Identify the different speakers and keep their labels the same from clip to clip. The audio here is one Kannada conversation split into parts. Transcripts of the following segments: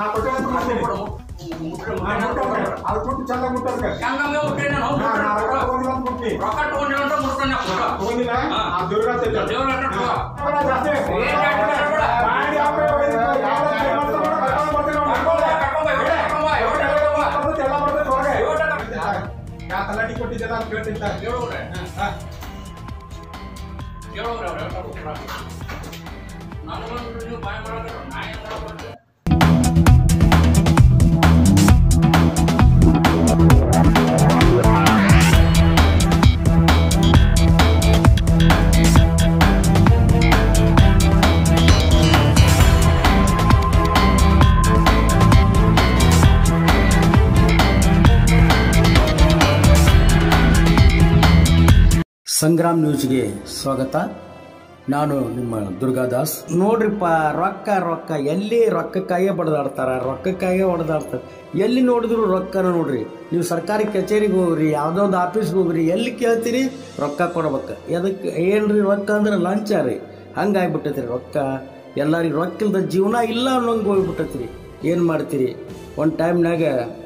Speaker 1: ನಾ ಕೊಟ್ಟೆ ಅಂತ
Speaker 2: ಮುಟ್ರೆ
Speaker 1: ಮುಟ್ಟಿ.
Speaker 2: ಮುಟ್ರೆ
Speaker 1: ಹಾ, ಮುಟ್ಟೋಕೆ. ಅದು ಮುಟ್ಟಿ ಚಂದ ಮುಟ್ಟೋಕೆ.
Speaker 2: ಹೆಂಗಮ್ಮೆ ಮುಟ್ರೆ ನಾನು
Speaker 1: ಹಾ, ನಾ ರೊಕ್ಕ
Speaker 2: ರೊಕ್ಕ
Speaker 1: ತಗೊಂಡಿಲ್ಲ ಅಂತ ಮುಟ್ಟಿ.
Speaker 2: ತಗೊಂಡಿಲ್ಲ ಅಂತ ಮುಟ್ಕೊಂಡೆ ಕೊಡ
Speaker 1: ತಗೊಂಡಿಲ್ಲ?
Speaker 2: ಹಾ.
Speaker 1: ಆ ದೇವ್ರ ಹತ್ರ ಇಟ್ಟ.
Speaker 2: ದೇವ್ರ ಹತ್ರ ಇಟ್ಟ.
Speaker 1: ಹಾ. ಬೇಡ ಜಾಸ್ತಿ.
Speaker 2: ಏನ್ ಜಾಸ್ತಿ ಬೇಡ, ಬೇಡ.
Speaker 1: ಮಾಡಿ ಹಾಕ್ಬೇಕು, ಇದು ಯಾವ ಕೈ ಮಾಡ್ತಾರೋ ನೋಡು, ಕರ್ಕೊಂಡು ಬರ್ತೀನಿ ನೋಡು.
Speaker 2: ಕರ್ಕೊಂಡ್ ಬಾ, ಕರ್ಕೊಂಡ್ ಬಾ, ಇವತ್ತೇ ಕರ್ಕೊಂಡ್ ಬಾ, ಇವತ್ತೇ ಕರ್ಕೊಂಡ್ ಬಾ.
Speaker 1: ಬರ್ತೈತೆ, ಎಲ್ಲ ಬರ್ತೈತೆ ಹೊರಗೆ.
Speaker 2: ಇವತ್ತೇ ಕರ್ಕೊಂಡ್ ಬಾ.
Speaker 1: ಯಾ ತಲಾಟಿ ಕೊಟ್ಟಿದ್ದೆಲ್ಲ ಅಂತ ಕೇಳ್ತಿದ್ದ.
Speaker 2: ಹೇಳೋರೆ
Speaker 1: ಹಾ.
Speaker 2: ಹೇಳೋರೆ ಅವ್ರು ಹೇಳ್ತಾರೆ ಕೊಡ ನಾನು ಬಂದ್ಬಿಟ್ಟು ನೀವು ಬಾಯ್ ಮಾಡೋದ್ರೆ ನಾ ಏನ್ ಮಾಡ್ಬೇಕು
Speaker 3: ಸಂಗ್ರಾಮ್ ನ್ಯೂಸ್ಗೆ ಸ್ವಾಗತ ನಾನು ನಿಮ್ಮ ದುರ್ಗಾದಾಸ್ ನೋಡ್ರಿಪ್ಪ ರೊಕ್ಕ ರೊಕ್ಕ ಎಲ್ಲಿ ರೊಕ್ಕಕ್ಕಾಗೇ ಬಡದಾಡ್ತಾರ ರೊಕ್ಕಕ್ಕಾಗೇ ಹೊಡೆದಾಡ್ತಾರೆ ಎಲ್ಲಿ ನೋಡಿದ್ರು ರೊಕ್ಕನ ನೋಡ್ರಿ ನೀವು ಸರ್ಕಾರಿ ಕಚೇರಿಗೆ ಹೋಗ್ರಿ ಯಾವುದೋ ಒಂದು ಆಫೀಸ್ಗೆ ಹೋಗ್ರಿ ಎಲ್ಲಿ ಕೇಳ್ತೀರಿ ರೊಕ್ಕ ಕೊಡ್ಬೇಕು ಎದಕ್ಕೆ ಏನ್ರಿ ರೊಕ್ಕ ಅಂದ್ರೆ ಲಂಚ ರೀ ಹಂಗಾಗ್ಬಿಟ್ಟೈತ್ರಿ ರೊಕ್ಕ ಎಲ್ಲರಿಗೆ ರೊಕ್ಕ ಇಲ್ದ ಜೀವನ ಇಲ್ಲ ಅನ್ನೋಂಗೆ ಹೋಗ್ಬಿಟ್ಟೈತ್ರಿ ಏನು ಮಾಡ್ತೀರಿ ಒಂದು ಟೈಮ್ನಾಗ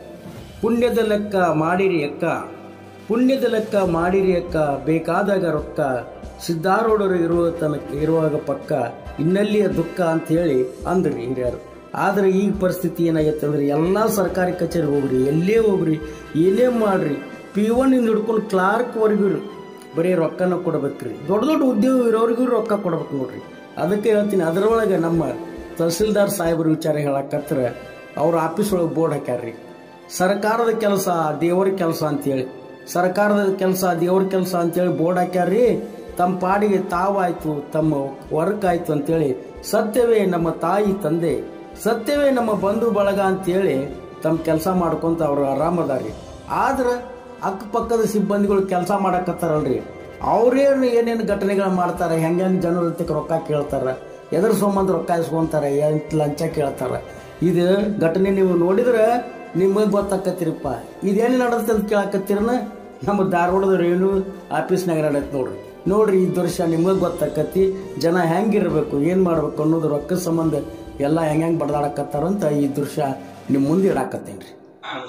Speaker 3: ಪುಣ್ಯದ ಲೆಕ್ಕ ಮಾಡಿರಿ ಅಕ್ಕ ಪುಣ್ಯದ ಲೆಕ್ಕ ಮಾಡಿರಿ ಅಕ್ಕ ಬೇಕಾದಾಗ ರೊಕ್ಕ ಸಿದ್ಧಾರೂಢರು ಇರುವ ತನಕ ಇರುವಾಗ ಪಕ್ಕ ಇನ್ನಲ್ಲಿಯ ದುಃಖ ಅಂತ ಹೇಳಿ ಅಂದ್ರಿ ಹಿರಿಯರು ಆದರೆ ಈಗ ಪರಿಸ್ಥಿತಿ ಏನಾಗೈತೆ ಅಂದ್ರೆ ಎಲ್ಲ ಸರ್ಕಾರಿ ಕಚೇರಿ ಹೋಗ್ರಿ ಎಲ್ಲೇ ಹೋಗ್ರಿ ಏನೇ ಮಾಡ್ರಿ ಪಿ ಒನ್ನಿಂದ ಹಿಡ್ಕೊಂಡು ಕ್ಲಾರ್ಕ್ವರೆಗೂ ಬರೀ ರೊಕ್ಕನ ಕೊಡ್ಬೇಕ್ರಿ ದೊಡ್ಡ ದೊಡ್ಡ ಉದ್ಯೋಗ ಇರೋರಿಗೂ ರೊಕ್ಕ ಕೊಡ್ಬೇಕು ನೋಡ್ರಿ ಅದಕ್ಕೆ ಹೇಳ್ತೀನಿ ಅದರೊಳಗೆ ನಮ್ಮ ತಹಸೀಲ್ದಾರ್ ಸಾಹೇಬ್ರ ವಿಚಾರ ಹೇಳಕತ್ರ ಅವ್ರ ಆಫೀಸ್ ಒಳಗೆ ಬೋರ್ಡ್ ಹಾಕ್ಯಾರ್ರಿ ಸರ್ಕಾರದ ಕೆಲಸ ದೇವರ ಕೆಲಸ ಅಂತೇಳಿ ಸರ್ಕಾರದ ಕೆಲಸ ದೇವ್ರ ಕೆಲಸ ಅಂತೇಳಿ ಬೋರ್ಡ್ ಹಾಕ್ಯಾರ್ರಿ ತಮ್ಮ ಪಾಡಿಗೆ ತಾವಾಯ್ತು ತಮ್ಮ ವರ್ಕ್ ಆಯ್ತು ಅಂತೇಳಿ ಸತ್ಯವೇ ನಮ್ಮ ತಾಯಿ ತಂದೆ ಸತ್ಯವೇ ನಮ್ಮ ಬಂಧು ಬಳಗ ಅಂತೇಳಿ ತಮ್ಮ ಕೆಲಸ ಮಾಡ್ಕೊಂತ ಅವ್ರು ಆರಾಮದಾರಿ ಆದ್ರೆ ಅಕ್ಕಪಕ್ಕದ ಸಿಬ್ಬಂದಿಗಳು ಕೆಲಸ ಮಾಡಕತ್ತಾರಲ್ರಿ ಅವ್ರೇನು ಏನೇನು ಘಟನೆಗಳು ಮಾಡ್ತಾರೆ ಹೆಂಗೆ ಹೆಂಗೆ ಜನರ ಜೊತೆಗೆ ರೊಕ್ಕ ಕೇಳ್ತಾರೆ ಎದ್ರ ಸಂಬಂಧ ರೊಕ್ಕ ಇಸ್ಕೊಂತಾರೆ ಎಂತ ಲಂಚ ಕೇಳ್ತಾರೆ ಇದು ಘಟನೆ ನೀವು ನೋಡಿದ್ರೆ ನಿಮಗೆ ಗೊತ್ತಾಕತ್ತಿರಪ್ಪ ಇದೇನು ನಡೆದತ್ತೆ ಅಂತ ಕೇಳಕತ್ತೀರನ ನಮ್ಮ ಧಾರವಾಡದ ರೇಣು ಆಫೀಸ್ನಾಗ ನಡೆಯತ್ತೆ ನೋಡ್ರಿ ನೋಡ್ರಿ ಈ ದೃಶ್ಯ ನಿಮಗೆ ಗೊತ್ತಾಕತಿ ಜನ ಹೆಂಗಿರ್ಬೇಕು ಏನು ಮಾಡ್ಬೇಕು ಅನ್ನೋದು ರೊಕ್ಕದ ಸಂಬಂಧ ಎಲ್ಲ ಹೆಂಗೆ ಹೆಂಗೆ ಬಡ್ದಾಡಕತ್ತಾರಂತ ಈ ದೃಶ್ಯ ನಿಮ್ಮ ಮುಂದೆ ಇಡಾಕತ್ತೇನೆ ರೀ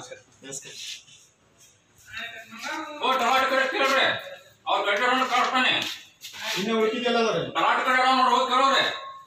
Speaker 2: ಓ ತಲಾಟಿ ಕಡೆ ಕೇಳ್ರಿ ಅವ್ರ ಗಡ್ಡರನ್ನು ಕಳಿಸ್ತಾನೆ
Speaker 1: ಇನ್ನೇ ಉಳ್ಕಿದೆಲ್ಲ ಅದಾವೆ.
Speaker 2: ತಲಾಟಿ ಕಡೆ ನೋಡಿ ಹೋಗಿ ಕೇಳೋರೆ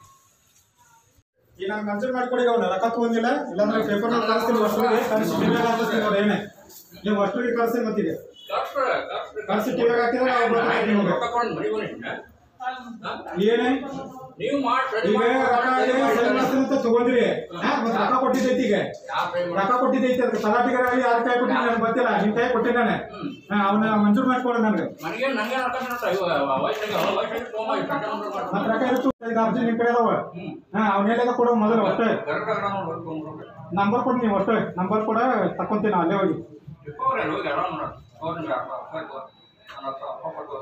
Speaker 1: ಈ ನಾನು ಕನ್ಸಿಡರ್ ಮಾಡ್ಕೊಡಿ ಅವನು ರೊಕ್ಕ ತಗೊಂಡಿಲ್ಲ ಇಲ್ಲಾಂದ್ರೆ ಪೇಪರ್ ಮೇಲೆ ಕಳಿಸ್ತೀನಿ ಅಷ್ಟೊತ್ತಿಗೆ ಕಳಿಸಿ ಟಿವಿಯಾಗ ಹಾಕಿಸ್ತೀನಿ ನೋಡಿ ಏನೇ ನೀವು ಅಷ್ಟೊತ್ತಿಗೆ ಕಳಿಸ್ತೀನಿ ಮತ್ತೀಗ
Speaker 2: ಕಳಿಸ್ತಾರೆ ಕಳಿಸ್ತಾರೆ
Speaker 1: ಕಳಿಸಿ ಟಿವಿಯಾಗ ಹಾಕಿದ್ರೆ ನಾವು ಬರ್ತೀವಿ ನಿಮಗೆ
Speaker 2: ರೊಕ್ಕ ಕೊಡು ಮರಿ ಬನ್ನಿ
Speaker 1: ಏನೇ
Speaker 2: ನೀವು ಮಾಡಿ
Speaker 1: ಈಗ ರೊಕ್ಕ ಇದೆ, ಸರಿ ಮಾಡ್ತೀನಿ ಅಂತ ತಗೊಂಡ್ರಿ ಹಾ, ಮತ್ತೆ ರೊಕ್ಕ ಕೊಟ್ಟಿದ್ದೈತಿ ಈಗ ರೊಕ್ಕ ಕೊಟ್ಟಿದ್ದೈತಿ ಅದಕ್ಕೆ ತಲಾಟಿಗರಾಗಲಿ ಯಾರ ಕೈ ಕೊಟ್ಟಿದ್ದು ನನಗೆ ಗೊತ್ತಿಲ್ಲ ನಿಮ್ ಕೈ ಕೊಟ್ಟಿದ್ದಾನೆ ಹಾ ಅವನ ಮಂಜೂರು ಮಾಡ್ಕೊಡು ನನಗೆ
Speaker 2: ನನಗೆ ನನಗೆ ರೊಕ್ಕ ಮಾಡ್ತಾರೆ ವಯಸ್ಸಿಗೆ ವಯಸ್ಸಿಗೆ ತೊಗೊಂಬ ಈ ಕಟ್ಟೆ ಮಾಡ್ರೆ ಮಾಡ್ತಾರೆ.
Speaker 1: ಮತ್ತೆ ರೊಕ್ಕ ಇರುತ್ತೆ ಐದು ಅರ್ಜಿ ನಿಮ್ ಕಡೆ ಅದಾವ
Speaker 2: ಹ್ಮ್.
Speaker 1: ಹಾ ಅವನ್ನೆಲ್ಲ ಕೊಡು ಮೊದಲು ಅಷ್ಟೇ
Speaker 2: ಗರ್ಭ ಗರ್ಭ ನೋಡಿ ತೊಗೊಂಡ್ಬಿಡ್ರಿ.
Speaker 1: ನಂಬರ್ ಕೊಡು ನೀವು ಅಷ್ಟೇ ನಂಬರ್ ಕೊಡ ತಕೊಂತೀನಿ ಅಲ್ಲೇ ಹೋಗಿ
Speaker 2: ಇಟ್ಕೊಳ್ರಿ ಅಲ್ಲಿ ಹೋಗಿ ಆರಾಮ್ ಮಾಡೋಣ. ಹೋಗ್ರಿ ನಿಮ್ಗೆ ಅಪ್ಪ ಅಪ್ಪ ಇಟ್ಕೋ. ನನ್ನ ಹತ್ರ ಅಪ್ಪ ಕೊಟ್ಟು.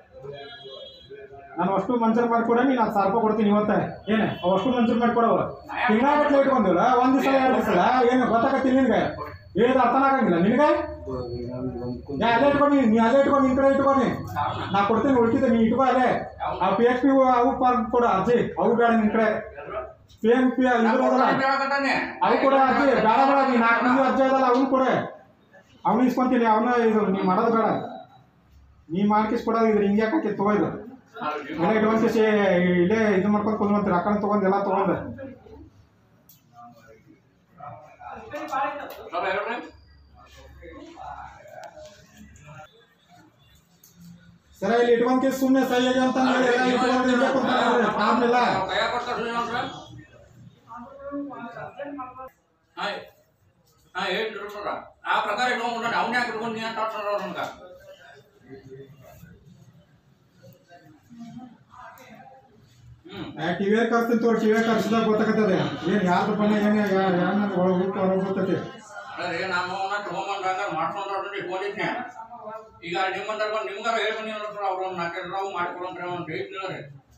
Speaker 1: ನಾನು ಅಷ್ಟು ಮಂಜೂರು ಮಾಡ್ಕೊಡ ನೀನು ಹತ್ತು ಸಾವಿರ ರೂಪಾಯಿ ಕೊಡ್ತೀನಿ ಇವತ್ತ ಏನೇ ಅವು ಅಷ್ಟು ಮಂಜೂರು ಮಾಡ್ಕೊಡವ ತಿಂಗಳಗಟ್ಲೆ ಇಟ್ಕೊಂಡಿಲ್ಲ ಒಂದ್ ದಿವಸ ಎರಡು ದಿವಸ ಏನು ಗೊತ್ತಾಗತ್ತಿಲ್ಲ ನಿನಗೆ ಹೇಳಿದ ಅರ್ಥನ ಆಗಂಗಿಲ್ಲ ನಿನಗೆ ನಾ ಅಲ್ಲೇ ಇಟ್ಕೊಂಡು ನೀ ಅಲ್ಲೇ ಇಟ್ಕೊಂಡು ನಿನ್ ಕಡೆ ಇಟ್ಕೊಂಡು ನಾ ಕೊಡ್ತೀನಿ ಉಳ್ಕಿದ್ದೆ ನೀ ಇಟ್ಕೋ ಅಲ್ಲೇ ಆ ಪಿ ಎಚ್ ಪಿ ಅವು ಪಾರ್ಕ್ ಕೊಡ ಅರ್ಜಿ ಅವು ಬೇಡ ನಿನ್ ಕಡೆ ಪಿ ಎಂ ಪಿ
Speaker 2: ನಾ
Speaker 1: ಇದ್ರ ಅದಲ್ಲ
Speaker 2: ಕೊಡ್ತೀನಿ ಹೇಳಕತ್ತಾನೆ.
Speaker 1: ಅವು ಕೂಡ ಅರ್ಜಿ ಬೇಡ ಬೇಡ ನೀ ನಾಲ್ಕು ಮಂದಿ ಅರ್ಜಿ ಅದಲ್ಲ ಅವ್ನು ಕೊಡ ಅವ್ನು ಇಸ್ಕೊಂತೀನಿ ಅವನ ಇದು ನೀ ಮಾಡೋದು ಬೇಡ ನೀ ಮಾಡ್ಕಿಸ್ ಕೊಡೋದು ಇದ್ರ ಹಿಂಗೆ ಯಾಕೆ ತಗೋ ಇದು ಮನೆ ಇಟ್ಕೊಂಡ್ ಕಿಸಿ ಇಲ್ಲೇ ಇದು ಮಾಡ್ಕೊಂಡು ಕುಂದ್ರಂತ ರೊಕ್ಕ ತಗೊಂಡ್ ಎಲ್ಲ ತಗೊಂಡ್
Speaker 2: ಸ್ವಲ್ಪ ಹೇಳ್ರಿ.
Speaker 1: ಸರ ಇಲ್ಲಿ ಇಟ್ಕೊಂಡ್ ಕಿಸಿ ಸುಮ್ಮನೆ ಸಹಿ ಆಗ್ಯಾವ ಅಂತ ಅಂದ್ ಹೇಳಿ ಎಲ್ಲ ಇಟ್ಕೊಂಡ್ ಇಲ್ಲೇ ಕುಂತಾನ ನೋಡ್ರಿ. ಕಾಮ್ನಿಲ್ಲ
Speaker 2: ಅವ್ರ ಕೈಯಾಗ್ ಕೊಡ್ತಾರ್ ಸುಮ್ನೆ ಅಂದ್ರ? ಹಾಯ್. ಹಾ, ಹೇಳ್ರಿ ಸರ. ಆ ಪ್ರಕಾರ ಇಟ್ಕೊಂಡ್ಬಿಟ್ಟಾನೆ ಅವ್ನ ಯಾಕೆ ಇಟ್ಕೊಂಡು ನೀ ಅಂತ ಆಡ್ತಾರ ಅವ್ರ ನಮ್ಗ ಹ್ಮ್
Speaker 1: ಟಿವಿ ಕರ್ಸ್ತೀನಿ ತೋರಿ ಟಿವಿ ಕರ್ಸಿದಾಗ ಗೊತ್ತಾಗತ್ತದೆ ಏನ್ ಯಾರ್ದು ಬಣ್ಣ ಏನ್ ಯಾರು ಒಳಗೆ ಹೋಗ್ತಾ ಹೊರಗೆ ಗೊತ್ತೈತಿ
Speaker 2: ಅದೇ ನಮ್ಮ ತಗೊಂಬಂದಾಗ ಮಾಡ್ಕೊಂಡ್ರೆ ಇಟ್ಕೊಂಡಿದ್ನೆ ಈಗ ನಿಮ್ಮಂದ್ರ ಬಂದು ನಿಮ್ಗಾರ ಹೇಳ್ಬನ್ನಿ ನೋಡ್ರಿ ಅವ್ರು ಒಂದು ನಾಲ್ಕೈದು ನಾವು ಮಾಡಿಕೊಡಂದ್ರೆ ಅವ್ನು ಹೇಳ್ತಿಲ್ಲ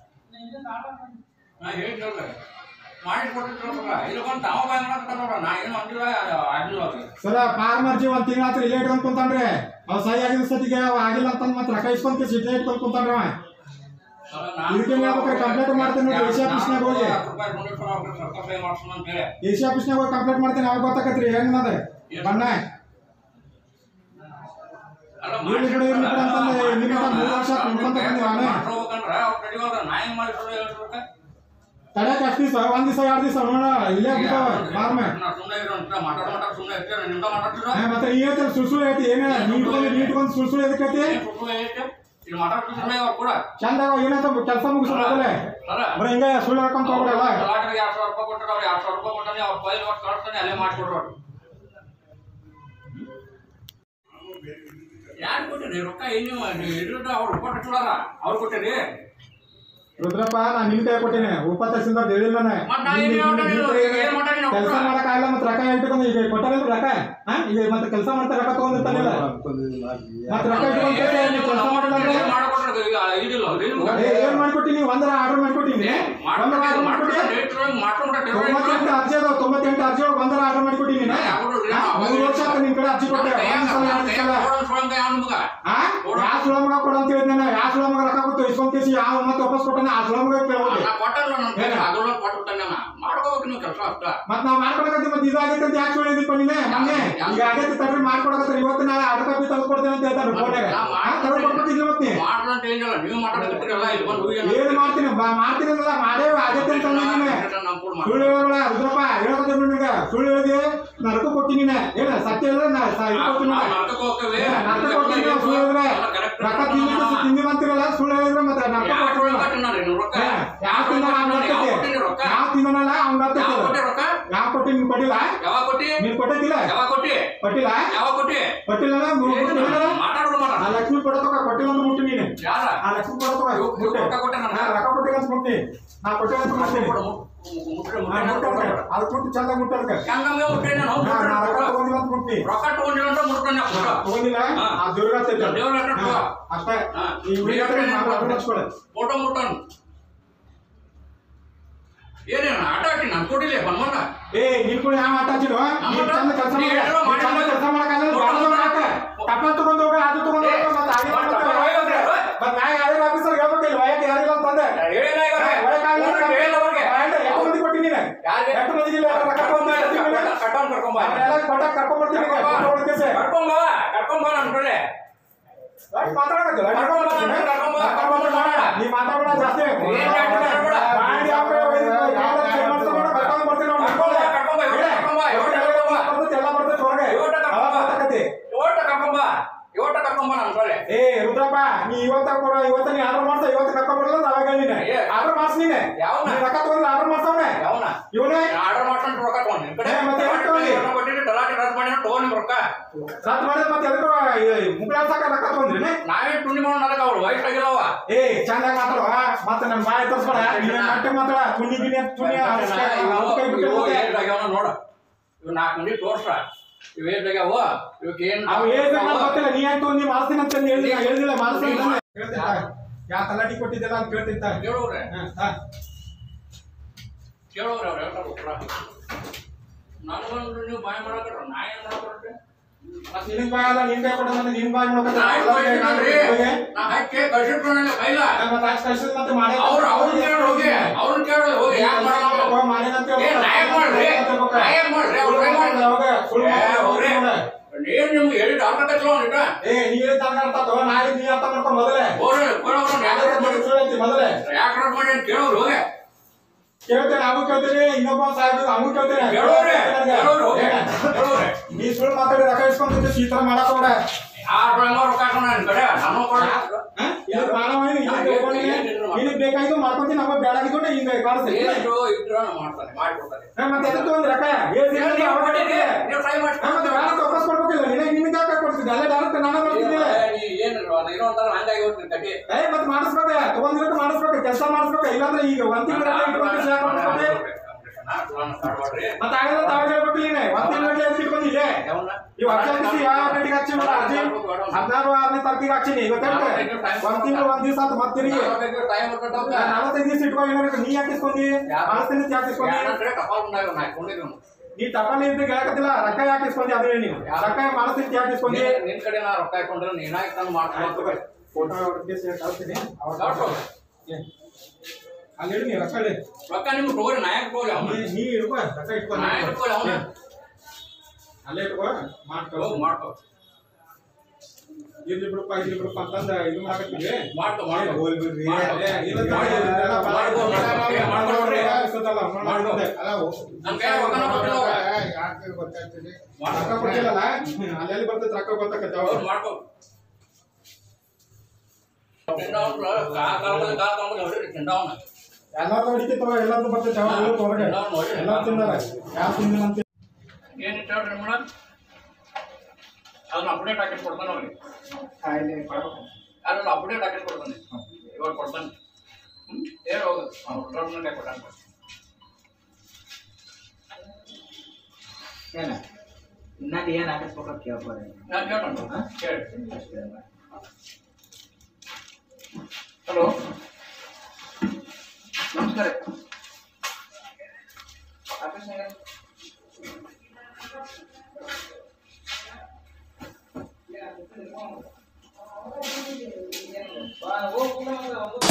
Speaker 2: ನಾ ಹೇಳ್ತಿಲ್ಲ ಮಾಡಿಕೊಟ್ಟಿರ್ತಾರ ಇಲ್ಲಿ ಬಂದು ತಾವ ಬಾಯ್ ಮಾಡಕ್ಕ ನೋಡ್ರ ನಾ ಏನು ಅಂದಿಲ್ಲ ಆಗಿಲ್ಲ ಅವ್ರಿಗೆ
Speaker 1: ಸರ ಫಾರ್ಮರ್ ಜೀವ ಒಂದ್ ತಿಂಗಳ ಹತ್ರ ಇಲ್ಲೇ ಇಟ್ಕೊಂಡ್ ಕುಂತಾನ್ರಿ ಅವ್ ಸಹಿ ಆಗಿದ ಸತಿಗೆ ಅವ ಆಗಿಲ್ಲ ಅಂತ ಮತ್ತೆ ರೊಕ್ಕ ಇಸ್ಕೊಂಡ್ ಕಿಸಿ ಇಲ್ಲೇ ಇಟ್ಕೊಂಡ್ ಕುಂತಾನ್ರಿ ಅವ ಇದಕ್ಕೆ ಹೇಳ್ಬೇಕಾದ್ರೆ ಕಂಪ್ಲೇಂಟ್ ಮಾಡ್ತೀನಿ ನೋಡಿ ಎಸಿ ಆಫೀಸ್ನಾಗ ಹೋಗಿ
Speaker 2: ಸರ್ಕಾರ ಸಹಾಯ ಮಾಡ್ಸೋಣ ಅಂತ ಹೇಳಿ
Speaker 1: ಎಸಿ ಆಫೀಸ್ನಾಗ ಹೋಗಿ ಕಂಪ್ಲೇಂಟ್ ಮಾಡ್ತೀನಿ ಅವಾಗ ಗೊತ್ತಾಕತ್ರಿ ಹೆಂಗ್ ನದ ಬಣ್ಣ
Speaker 2: ಅಲ್ಲ
Speaker 1: ಇರ್ಲಿ ಬಿಡು, ಇರ್ಲಿ ಬಿಡು ಅಂತಂದ್ರೆ ನಿಮ್ಮಿಂದ ಮೂರು ವರ್ಷ ನೋಡ್ಕೊಂತ ಬಂದಿವಿ ನಾನೇ.
Speaker 2: ಮಾಡ್ಸ್ಕೊಬೇಕಂದ್ರೆ ಅವ್ರು ಕಡಿವಾರ ನಾಯಿ ಮಾಡಿ ಸುಳ್ಳು ಹೇಳ್ಬೇಕು
Speaker 1: ತಡೆಯಕ್ಕೆ ಅಷ್ಟು ದಿವಸ ಒಂದ್ ದಿವಸ ಎರಡು ದಿವಸ ನೋಡ ಇಲ್ಲೇ ಬಿದ್ದಾವ ಮಾರ್ಮೆ
Speaker 2: ನಾ ಸುಮ್ಮನೆ ಇರೋ ಅಂತ ಮಾತಾಡ ಮಾತಾಡ ಸುಮ್ಮನೆ ಇರ್ತೀರ ನಿಮ್ದ ಮಾತಾಡ್ತೀರ
Speaker 1: ಹಾ, ಮತ್ತೆ ಈ ಹೇಳ್ತಾರೆ ಸುಳ್ ಸುಳ್ಳು ಐತಿ ಏನೇ ನೀಟ್ಕೊಂಡು ನೀಟ್ಕೊಂಡು ಸುಳ್ ಸುಳ್ಳು ಎದಕ್ಕೆ ಐತಿ
Speaker 2: ಏನ್ ಸುಳ್ಳು ಐತೆ ಇಲ್ಲಿ ಮಾತಾಡ್ತಿದ್ರೆ ಅವ್ರು ಕೂಡ
Speaker 1: ಚಂದಾಗ ಏನಂತ ಕೆಲಸ ಮುಗಿಸೋ ಮೊದಲೇ
Speaker 2: ಸರ
Speaker 1: ಬರೀ ಹಿಂಗೆ ಸುಳ್ಳು ಹೇಳ್ಕೊಂಡ್ ತಗೊಳಲ್ಲ
Speaker 2: ಲಾಟ್ರಿಗೆ ಎರಡ್ ಸಾವಿರ ರೂಪಾಯಿ ಕೊಟ್ಟರೆ ಅವ್ರು ಎರಡ್ ಸಾವಿರ ರೂಪಾಯಿ ಕೊಟ್ಟಾನೆ ಅವ್ರ ಫೈಲ್ ಒಟ್ಟು ಕಳಿಸ್ತಾನೆ ಅಲ್ಲೇ ಮಾಡ್ಕೊಡ್ರು ಅವ್ರು ಯಾರು ಕೊಟ್ಟಿರಿ ರೊಕ್ಕ ಏನು ಇದ್ರ ಅವ್ರು ರೂಪಾಯಿ ಕಟ್ಟಲಾರ ಅವ್ರು ಕೊಟ್ಟಿರಿ
Speaker 1: ರುದ್ರಪ್ಪ ನಾನು ನಿನ್ ಕೈ ಕೊಟ್ಟಿನಿ ಉಪ ತಹಸೀಲ್ದಾರ್ ಹೇಳಿಲ್ಲ
Speaker 2: ಮತ್ತ್ ನಾ ಏನ್ ಹೇಳ್ದೆ ನೀನು? ಏನ್ ಮಾಡ್ದೆ ನೀನು?
Speaker 1: ಕೆಲಸ ಮಾಡಕ್ ಆಗಲ್ಲ ಮತ್ತೆ ರೊಕ್ಕ ಇಟ್ಕೊಂಡು ಈಗ ಕೊಟ್ಟಾರಲ್ಲ ರೊಕ್ಕ ಹಾ ಈಗ ಮತ್ತೆ ಕೆಲಸ ಮಾಡ್ತಾ ರೊಕ್ಕ ತಗೊಂಡಿರ್ತಾನಿಲ್ಲ ಮತ್ತೆ ರೊಕ್ಕ ಇಟ್ಕೊಂಡು ಕೆಲಸ ಮಾಡಿಲ್ಲ ಅಂದ್ರೆ
Speaker 2: ಮಾಡ್ಕೊಟ್ರೆ ಈಗ ಇದಿಲ್ಲ ಅವ್ರು
Speaker 1: ಏ, ಏನ್ ಮಾಡ್ಕೊಟ್ಟಿನಿ ಒಂದರ ಆರ್ಡರ್ ಮಾಡ್ಕೊಟ್ಟಿನಿ ಒಂದರ ಆರ್ಡರ್ ಮಾಡ್ಕೊಟ್ಟಿ ತೊಂಬತ್ತೆಂಟು ಅರ್ಜಿ ಅದಾವ ತೊಂಬತ್ತೆಂಟು ಅರ್ಜಿ ಒಳಗೆ ಒಂದರ ಆರ್ಡರ್ ಮಾಡ್ಕೊಟ್ಟಿನಿ ಮೂರು ವರ್ಷ ಆಯ್ತು ನಿನ್ ಕಡೆ ಅರ್ಜಿ ಕೊಟ್ಟೆ ಒಂದ್ ಸಲ ಎರಡ್ ಸಲ ಆ ಯಾವ ಸುಳಮಗ ಕೊಡು ಅಂತ ಹೇಳಿದ್ ನಾನು ಯಾವ ಸುಳಮಗ ರೊಕ್ಕ ಕೊಟ್ಟು ಇಸ್ಕೊಂಡ್ ಕೇಸಿ ಯಾವ ಮತ್ತೆ ವಾಪಸ್ ಕೊಟ್ಟಾನೆ ಆ ಸುಳಮಗ ಕೇಳೋದು
Speaker 2: ಮಾಡ್ಕೋಬೇಕು ನೀವು ಕೆಲಸ ಅಷ್ಟ
Speaker 1: ಮತ್ ನಾವ್ ಮಾಡ್ಕೊಡಕತ್ತಿ ಮತ್ತೆ ಇದಾಗೈತೆ ಅಂತ ಯಾಕೆ ಹೇಳಿದಿಪ್ಪ ನೀನೆ ಮೊನ್ನೆ ಈಗ ಆಗೈತೆ ತಡ್ರಿ ಮಾಡ್ಕೊಡಕತ್ತಾರೆ ಇವತ್ತು ನಾಳೆ ಆರ್ಡರ್ ಕಾಪಿ ತಂದು ಕೊಡ್ತೇನೆ ಅಂತ ಹೇಳ್ತಾರೆ ಫೋನ್ಯಾಗ ತಂದು ಕೊಡ್ಬೇಕಿಲ್ಲ ಮತ್ತೆ
Speaker 2: ಮಾಡ್ರಂತ ಏನಿಲ್ಲ ನೀವು ಮಾತಾಡಕತ್ತೀರಲ್ಲ ಇಲ್ಲಿ ಬಂದು ಹೋಗಿ
Speaker 1: ಏನ್ ಮಾಡ್ತೀನಿ ಬಾ- ಮಾಡ್ತೀನಿ ಅಂದಲ್ಲ ಮಾಡೇ ಆಗೈತೆ ಅಂತ ಅಂದಿದ್ದೀನಿ
Speaker 2: ನಮ್ಮ ಕೂಡ
Speaker 1: ಸುಳ್ಳು ಹೇಳಬೇಡ ರುದ್ರಪ್ಪ ಹೇಳಕತ್ತೆ ನಿನಗ ಸುಳ್ಳು ಹೇಳಿದೆ ನರಕ ಕೊಟ್ಟಿ ನೀನೆ ಏನ ಸತ್ಯ ಹೇಳಿದ್ರೆ ನಾ ಸ- ಇದು ಕೊಡ್ತೀನಿ
Speaker 2: ನಾವು ನರಕಕ್ಕೆ ಹೋಗ್ತೇವೆ.
Speaker 1: ಏ, ನರಕ ಕೊಡ್ತೀನಿ ನಾವು ಸುಳ್ಳು ಹೇಳಿದ್ರೆ
Speaker 2: ಎಲ್ಲ correct.
Speaker 1: ರೊಕ್ಕ ತಿಂದಿದ್ದು ಸು- ತಿಂದಿ ಬಂತಿರಲ್ಲ ಸುಳ್ಳು ಹೇಳಿದ್ರೆ ಮತ್ತೆ ನರಕ
Speaker 2: ಯಾವ
Speaker 1: ಕೊಡ್ತೀನಿ
Speaker 2: ಸುಳ್ಳು ಕಟ್ಟಿನಾರಿ ನೀವು ರೊಕ್ಕ?
Speaker 1: ಯಾವ ತಿಂದ ಅವ್ನ
Speaker 2: ಯಾವ ಕೊಟ್ಟಿನಿ ರೊಕ್ಕ?
Speaker 1: ಯಾವ ತಿಂದನಲ್ಲ ಅವ್ನ
Speaker 2: ಯಾವ ಕೊಟ್ಟಿ ರೊಕ್ಕ?
Speaker 1: ಯಾವ ಕೊಟ್ಟಿ ನೀನ್ ಕೊಟ್ಟಿಲ್ಲ
Speaker 2: ಯಾವಾಗ ಕೊಟ್ಟಿ?
Speaker 1: ನೀನ್ ಕೊಟ್ಟಿದ್ದಿಲ್ಲ
Speaker 2: ಯಾವಾಗ ಕೊಟ್ಟಿ?
Speaker 1: ಕೊಟ್ಟಿಲ್ಲ
Speaker 2: ಯಾವಾಗ ಕೊಟ್ಟಿ?
Speaker 1: ಕೊಟ್ಟಿಲ್ಲ
Speaker 2: ಏನು? ಮಾತಾಡೋದು ಮಾತಾಡ.
Speaker 1: ಆ ಲಕ್ಷ್ಮಿ ಕೊಡತಕ್ಕ ಕೊಟ್ಟಿಲ್ಲ ಅಂತ ಮುಟ್ಟಿ ನೀನು
Speaker 2: ಯಾರ?
Speaker 1: ಆ ಲಕ್ಷ್ಮಿ ಕೊಡತಕ್ಕ
Speaker 2: ಇವ್ರು
Speaker 1: ಮುಟ್ಟೆ
Speaker 2: ರೊಕ್ಕ ಕೊಟ್ಟೆ ನನಗೆ?
Speaker 1: ನಾ ರೊಕ್ಕ ಕೊಟ್ಟಿಲ್ಲ ಅಂತ ಮುಟ್ಟಿ ನಾ ಕೊಟ್ಟಿಲ್ಲ ಅಂತ ಮುಟ್ಟಿ
Speaker 2: ಕೊಡು, ಮು- ಮು- ಮುಟ್ರೆ
Speaker 1: ನಾ
Speaker 2: ಮುಟ್ರೆ ನಾನು
Speaker 1: ಮುಟ್ಟೆ
Speaker 2: ಕೊಡ್ಬೇಡ.
Speaker 1: ಅದು ಕೊಟ್ಟು ಚಂದ ಮುಟ್ಟದಕ್ಕೆ
Speaker 2: ಹೆಂಗಂಗೆ ಮುಟ್ರೆ ನಾನು
Speaker 1: ನಾ
Speaker 2: ಮುಟ್ರೆ
Speaker 1: ನಾ ರೊಕ್ಕ
Speaker 2: ರೊಕ್ಕ.
Speaker 1: ತಗೊಂಡಿಲ್ಲ ಅಂತ ಮುಟ್ಟಿ
Speaker 2: ರೊಕ್ಕ ತಗೊಂಡಿಲ್ಲ ಅಂತ ಮುಟ್ರೆ ನಾನು ಕೊಡು.
Speaker 1: ತಗೊಂಡಿಲ್ಲ
Speaker 2: ಹಾ.
Speaker 1: ಆ ದೇವ್ರ
Speaker 2: ದೇವ್ರ ಹತ್ರ ತಗೋ.
Speaker 1: ಅಷ್ಟೇ
Speaker 2: ಹಾ.
Speaker 1: ಈ ವಿಡಿಯೋ ಮಾಡ್ಕೊಳ್ಳಿ
Speaker 2: ಫೋಟೋ ಮುಟ್ಟನ್ ಏನೇನು ಆಟ ಆಟಿ ನಾನು ಕೊಡಿಲ್ಲ ಬಂದ್ಮಂದ
Speaker 1: ಏ ನಿನ್ ಕೂಡ ಯಾವ ಆಟ ಹಚ್ಚಿಡು ನೀನ್ ಚಂದ ಕೆಲಸ
Speaker 2: ನೀ ಏನೋ ಮಾಡಿ
Speaker 1: ಚಂದ ಕೆಲಸ ಮಾಡಕ್ಕಾಗಲ್ಲ ಬಾಳದ ಮಾಡಾಕ ಕಪ್ಪ ತಗೊಂಡ್ ಹೋಗ ಅದು ತಗೊಂಡ್ ಹೋಗ ಮತ್ತೆ ಆಗಿಲ್ಲ ಮತ್ತೆ ಮತ್ತೆ ನಾ ಯಾರ್ಯಾರ ಆಫೀಸರ್ ಹೇಳ್ಬೇಕಿಲ್ಲ ವಯಕ್ಕೆ ಯಾರಿಲ್ಲ ಅಂತಂದೆ ವಯಕ್ಕೆ ಆಗಿಲ್ಲ ಅಂತ ಹೇಳಿ ಅವ್ರಿಗೆ. ವಯಕ್ಕೆ ಎಷ್ಟು ಮಂದಿ ಕೊಟ್ಟಿ ನೀನು ಎಷ್ಟು ಮಂದಿಗೆ ಇಲ್ಲ ರೊಕ್ಕ ತಗೊಂಡ್ ಬರ್ತೀನಿ ನೀನು? ಅವ್ನೆಲ್ಲ ಕೊಟ್ಟಾಗ ಕರ್ಕೊಂಡ್ ಬರ್ತೀನಿ ಈಗ, ಫೋಟೋ ಹೊಡ್ದ್ ಕೇಸಿ. ವಯಕ್ಕೆ ಮಾತಾಡಕತ್ತಿಲ್ಲ, ಕರ್ಕೊಂಡ್ ಬರ್ತೀನಿ. ಕರ್ಕೊಂಡ್ ಬರ್ತೀನಿ ಮಾಡ. ನೀ ಮಾತಾಡ್ಬೇಡ ಜಾಸ್ತಿ
Speaker 2: ಏನ್ ಜಾಸ್ತಿ ಮಾತಾಡ್ಬೇಡ.
Speaker 1: ಮಾಡಿ ಯಾವ ಕಡೆ ಒಯ್ದು ಯಾವ ಕಡೆ ಮಾಡ್ತಾ ನೋಡು, ಕರ್ಕೊಂಡ್ ಬರ್ತೀನಿ ಅವ್ನು.
Speaker 2: ಕರ್ಕೊಂಡ್ ಬಾ, ಕರ್ಕೊಂಡ್ ಬಾ, ಇವತ್ತೇ ಕರ್ಕೊಂಡ್ ಬಾ, ಇವತ್ತೇ ಕರ್ಕೊಂಡ್ ಬಾ.
Speaker 1: ಬರ್ತೈತಿ, ಎಲ್ಲ ಬರ್ತೈತಿ ಹೊರಗೆ.
Speaker 2: ಇವತ್ತೇ ಕರ್ಕೊಂಡ್
Speaker 1: ಅವಾಗ
Speaker 2: ಬಾ.
Speaker 1: ಮಾತಾಡಕತ್ತಿ. ಏ ರುದ್ರಪ್ಪ ನೀ ಇವತ್ತ ಕೊಡ ಇವತ್ತ ನೀ ಆರ್ಡರ್ ಮಾಡ್ಸ ಇವತ್ತು ಕರ್ಕೊಂಡ್ ಬರಲ್ಲ ಅಂತ ಅವಾಗ ನೀನೆ
Speaker 2: ಏ.
Speaker 1: ಆರ್ಡರ್ ಮಾಡ್ಸ್ ನೀನೆ
Speaker 2: ಯಾವನ?
Speaker 1: ನೀ ರೊಕ್ಕ ತಗೊಂಡ್ ಆರ್ಡರ್ ಮಾಡ್ಸವ್ನೆ ಇವನೇ
Speaker 2: ಆರ್ಡರ್ ಮಾಡ್ಕೊಂಡು ರೊಕ್ಕ ತಗೊಂಡು ನಿಮ್ ಕಡೆ
Speaker 1: ಏ, ಮತ್ತೆ ಯಾಕ್ ತಗೊಂಡಿ?
Speaker 2: ಕೊಟ್ಟಿರಿ ತಲಾಟಿ ರದ್ದು ಮಾಡಿ ತಗೊಂಡು ನಿಮ್ ರೊಕ್ಕ
Speaker 1: ಸತ್ ಮಾಡಿದ್ರೆ ಮತ್ತೆ ಎದಕ್ಕೋ ಮುಗ್ಲಾಡ್ಸಕ ರೊಕ್ಕ ತಗೊಂಡ್ರಿ
Speaker 2: ನಾವೇ ಟುಂಡಿ ಮಾಡೋಣ ಅದಕ್ಕೆ ಅವ್ರು ವಯಸ್ಸಾಗಿಲ್ಲವ
Speaker 1: ಏ ಚಂದಾಗಿ ಮಾತಾಡುವ ಮತ್ತೆ ನನ್ ಬಾಯಿ ತರ್ಸ್ಬೇಡ ನೀನ್ ನಾಟ್ಯ ಮಾತಾಡ ತುನಿ ಗಿನಿ ತುನಿ ಅಷ್ಟೇ, ಅವ್ನ್ ಕೈ ಬಿಟ್ಟು ಮತ್ತೆ.
Speaker 2: ನೋಡ ಇವ್ ನಾಲ್ಕು ಮಂದಿ ತೋರ್ಸ ಇವ್ ಏಟಾಗ್ಯಾವ ಇವಕ್ಕೆ ಏನ್
Speaker 1: ಅವ್ ಹೇಳಿದ್ರೆ ನಂಗ್ ಗೊತ್ತಿಲ್ಲ ನೀ ಯಾಕೆ ನೀ ಮಾಡ್ತೀನಿ ಅಂತ ಹೇಳಿಲ್ಲ ಹೇಳಿಲ್ಲ ಮಾಡ್ತೀನಿ ಅಂತ ಹೇಳ್ತಿದ್ದ ಯಾ ತಲಾಟಿ ಕೊಟ್ಟಿದ್ದಲ್ಲ ಅಂತ ಕೇಳ್ತಿದ್ದ
Speaker 2: ಕೇಳೋರೆ
Speaker 1: ಹಾ, ಹಾ.
Speaker 2: ಕೇಳೋರೆ ಅವ್ರು ಹೇಳ್ತಾರ ಉತ್ತರ ನನಗೊಂದು ನೀವು ಬಾಯ್ ಮಾಡಕ್ರ ನಾ ಏನ್ ಮಾಡ್ಕೊಡ್ರಿ
Speaker 1: ಮತ್ತ್ ನಿನಗ್ ಬಾಯ್ ಅಲ್ಲ ನಿನ್ ಕೈ ಕೊಡೋದು ಅಂದ್ರೆ ನಿನ್ ಬಾಯ್
Speaker 2: ನಾ ಏನ್ ಕಳ್ಸಿದ್ನಲ್ರಿ?
Speaker 1: ಮಾಡ್ಕೊತಾರೆ
Speaker 2: ನಾ ಹಾಕಿ ಕಳ್ಸಿಟ್ಕೊಂಡಲ್ಲ ಕೈಲ
Speaker 1: ಮತ್ತೆ ಅಷ್ಟು ಕಳ್ಸಿದ್ ಮತ್ತೆ ಮಾಡೇ
Speaker 2: ಅವ್ರು ಅವ್ರನ್ನ ಕೇಳಿ ಹೋಗಿ ಅವ್ರನ್ನ ಕೇಳಿ ಹೋಗಿ ಯಾಕೆ ಮಾಡಲ್ಲ
Speaker 1: ಮಾಡೇನಂತ
Speaker 2: ಏ, ನಾ ಯಾಕ್ ಮಾಡ್ಲಿ? ನಾ ಯಾಕ್ ಮಾಡ್ಲಿ? ಅವ್ರ್ ಕೈ ಮಾಡ್ಲಿ? ಏ, ಅವ್ರೇ. ಏನ್ ನಿಮ್ಗೆ ಹೇಳಿದ ಅರ್ಥ ಕಟ್ಲ ನಿಟ
Speaker 1: ಏ ನೀ ತಗೊಂಡ ನಾಳೆ ನೀ ಅರ್ಥ ಮಾಡ್ಕೊ ಮೊದಲೇ
Speaker 2: ಹೋಗ್ರಿ ಕೊಡೋರು ಯಾಕೆ ರದ್ದು ಮಾಡಿ
Speaker 1: ಸುಳ್ಳು ಮೊದಲೇ
Speaker 2: ಯಾಕೆ ರದ್ದು ಮಾಡಿ ಅಂತ ಕೇಳೋರು ಹೋಗಿ
Speaker 1: ಕೇಳ್ತೇನೆ ಅವು ಕೇಳ್ತೇನೆ ಇನ್ನೊಬ್ಬ ಸಾಹೇಬ್ ಅವು ಕೇಳ್ತೇನೆ
Speaker 2: ಕೇಳೋರೆ ಕೇಳೋರು ಹೋಗಿ ಕೇಳೋರೆ
Speaker 1: ನೀ ಸುಳ್ಳು ಮಾತಾಡಿ ರೊಕ್ಕ ಇಸ್ಕೊಂಡ್ ಈ ತರ ಮಾಡಕ್ ಹೋಗ್ಬೇಡ
Speaker 2: ಆರು ಬೆಂಗಳೂರು ರೊಕ್ಕ ಹಾಕೋಣ ನಿನ್ ಕಡೆ ನಮ್ಮ ಕೊಡ
Speaker 1: ಹಾ? ಇದು ಮಾನವ ಏನು? ಇದು ತಿಳ್ಕೊಂಡಿನಿ. ನಿನಗ್ ಬೇಕಾಗಿದ್ದು ಮಾಡ್ಕೊಂತೀನಿ ನಮ್ಮ ಬೇಡಾಗಿದ್ದು ಹಿಂಗ ಕಾಣಿಸ್ತೀನಿ
Speaker 2: ಏನಿದ್ರು ಇದ್ರು ನಾವು ಮಾಡ್ತಾನೆ ಮಾಡಿಕೊಡ್ತಾರೆ
Speaker 1: ಹಾ, ಮತ್ತೆ ಎದಕ್ಕೆ ಒಂದು ರೊಕ್ಕ ಏನ್ ಸಿಗಲ್ಲ,
Speaker 2: ನೀವು
Speaker 1: ಅವಾಗ
Speaker 2: ಕೊಟ್ಟಿರಿ,
Speaker 1: ಕೊಟ್ಟಿದ್ದೆ.
Speaker 2: ನೀವು ಟ್ರೈ
Speaker 1: ಹಾ, ಮತ್ತೆ
Speaker 2: ಮಾಡಿ
Speaker 1: ಬೇಡ ವಾಪಸ್ ಕೊಡ್ಬೇಕಿಲ್ಲ ನಿನಗೆ ನಿನಗೆ ಯಾಕೆ ಕೊಡ್ತಿದ್ದೆ ಅಲ್ಲೇ ಡೈರೆಕ್ಟ್ ನಾನು ಮಾಡ್ತಿದ್ದೆ
Speaker 2: ನೀ ಏನು ಏನೋ ಅಂತಾರ ಹಂಗಾಗಿ ಹೋಗ್ತೀನಿ ಕಟ್ಟಿ
Speaker 1: ಏ ಮತ್ತೆ ಮಾಡಿಸ್ಬೇಕ ತಗೊಂಡಿರಕ್ಕೆ ಮಾಡಿಸ್ಬೇಕು ಕೆಲಸ ಮಾಡಿಸ್ಬೇಕು ಇಲ್ಲಾಂದ್ರೆ ಈಗ ಒಂದ್ ತಿಂಗಳ ಇಟ್ಕೊಂಡು ಯಾಕೆ ಮಾಡಿಸ್ಬೇಕು ಮತ್ತೆ ಆಗಲ್ಲ ತಾವಾಗ ಹೇಳ್ಬೇಕು ನೀನೆ ಒಂದ್ ತಿಂಗಳಿಗೆ ಇಟ್ಕೊಂಡಿದ್ದೆ
Speaker 2: ಯಾವನ್ನ
Speaker 1: ಇವ್ ಅರ್ಜಿ ಯಾವ ಗಂಟೆಗೆ ಹಚ್ಚಿ ನೋಡ ಅರ್ಜಿ ಹದಿನಾರು ಆರನೇ ತಾರೀಕಿಗೆ ಹಚ್ಚಿನಿ ಇವತ್ತೆಂಟು ಒಂದ್ ತಿಂಗಳು ಒಂದ್ ದಿವಸ ಅಂತ ಮತ್ತೆ ತಿರುಗಿ
Speaker 2: ಟೈಮ್ ಬರ್ಕೊಂಡವ್ಗ
Speaker 1: ನಲವತ್ತೈದು ದಿವಸ ಇಟ್ಕೊಂಡು ಏನಾರ ನೀ ಯಾಕೆ ಇಸ್ಕೊಂಡಿ ಮಾಡಿಸ್ತೀನಿ ಯಾಕೆ ಇಸ್ಕೊಂಡಿ
Speaker 2: ಯಾಕಂದ್ರೆ ಕಪಾಲ್ ಬಂದಾಗ ನಾ ಕೊಂಡಿದ್ದೀನಿ
Speaker 1: ನೀ ಟಪಾಲಿ ಅಂತ ಹೇಳಕತ್ತಿಲ್ಲ ರೊಕ್ಕ ಯಾಕೆ ಇಸ್ಕೊಂಡಿ ಅದೇ ಹೇಳಿ ನೀವು ರೊಕ್ಕ ಮಾಡಿಸ್ತೀನಿ ಯಾಕೆ ಇಸ್ಕೊಂಡಿ
Speaker 2: ನಿನ್ ಕಡೆ ನಾ ರೊಕ್ಕ ಹಾಕೊಂಡ್ರೆ ನೀನಾಗಿ ತಂದು ಮಾಡ್ಕೊಂಡು
Speaker 1: ಫೋಟೋ ಕಳ್ಸ್ತೀನಿ ಅವಾಗ ಏ, ಅಲ್ಲಿ ಇಡು ನೀ ರೊಕ್ಕ ಇಡು.
Speaker 2: ರೊಕ್ಕ ನಿಮ್ಗೆ ತಗೋರಿ ನಾಯಕ್ ತಗೋರಿ ಅವನು
Speaker 1: ನೀ- ನೀ ಇಡ್ಕೊ ರೊಕ್ಕ ಇಟ್ಕೊ
Speaker 2: ನಾಯಕ್ ತಗೋರಿ ಅವನು
Speaker 1: ಅಲ್ಲೇ ಇಟ್ಕೊ ಮಾಡ್ಕೊ
Speaker 2: ಹೋಗಿ ಮಾಡ್ಕೋ
Speaker 1: ಇರ್ಲಿ ಬಿಡಪ್ಪ ಇರ್ಲಿ ಬಿಡಪ್ಪ ಅಂತಂದ ಇದು ಮಾಡಕತ್ತೀವಿ
Speaker 2: ಮಾಡ್ಕೋ ಮಾಡ್ಕೋ
Speaker 1: ಹೋಗ್ಲಿ ಬಿಡ್ರಿ.
Speaker 2: ಮಾಡ್ಕೊ.
Speaker 1: ಏ, ಇಲ್ಲ ತಾನೇ,
Speaker 2: ಮಾಡ್ಕೊ.
Speaker 1: ಇದೆಲ್ಲ ಬಾಳ
Speaker 2: ಮಾಡ್ಕೊ, ಮಾಡ್ಕೊ. ಏ, ಮಾಡ್ಕೊ ನೋಡ್ರಿ.
Speaker 1: ಅನ್ಸುತ್ತಲ್ಲ, ಅವ್ನು ಮಾಡ್ಕೊಂಡೆ. ಅಲ್ಲ,
Speaker 2: ನಮ್ ಕೈ ರೊಕ್ಕನ ಕೊಟ್ಟಿಲ್ಲ ಅವ್ರು.
Speaker 1: ರೊಕ್ಕ ಕೊಟ್ಟಿಲ್ಲಲ್ಲ ಅಲ್ಲೆಲ್ಲಿ ಬರ್ತೈತೆ ರೊಕ್ಕ ಗೊತ್ತಾಕತ್ತೆ ಅವಾಗ
Speaker 2: ಹೌದು, ಮಾಡ್ಕೋ ತಿಂಡವ್ನ ಕಾ ಕಾಲದಲ್ಲಿ ಕಾ ತಗೊಂಡು ಹೊಡೀರಿ ತಿಂಡವ್ನ
Speaker 1: ಎಲ್ಲಾರು ಹೊಡಿತಿತ್ತವ ಎಲ್ಲಾರು ಬರ್ತೈತೆ ಅವಾಗ ಇಳಿತು ಹೊರಗೆ
Speaker 2: ಎಲ್ಲಾರ್ನೂ ಹೊಡಿ.
Speaker 1: ಎಲ್ಲಾರು ತಿಂದಾರ ಯಾರು ತಿಂದಿಲ್ಲ ಅಂತ
Speaker 2: ಏನಿತ್ತು ಹೇಳ್ರಿ ಮೇಡಮ್ ಅದನ್ನ ಅಪ್ಡೇಟ್ ಹಾಕಿ ಕೊಡ್ತಾನೆ ಅವ್ರಿಗೆ ಅಲ್ಲ ಅಪ್ಡೇಟ್ ಹಾಕಿ ಕೊಡ್ತಾನೆ ಇವಾಗ ಕೊಡ್ತಾನೆ ಹ್ಮ್ ಹೇಳಿ ಹೋಗು ಅವ್ನು ಗೌರ್ಮೆಂಟ್ ಕೊಟ್ಟಾನೆ
Speaker 4: ಏನ ಇನ್ನೊಂದು ಏನ್ ಹಾಕಿಸ್ಬೇಕು ಕೇಳ್ಬೋದು
Speaker 2: ನಾನು ಕೇಳೋಣ ಹೇಳಿ ಹಲೋ ನಮಸ್ಕಾರ ಆಫೀಸ್ನಾಗ ಹೋಗಿ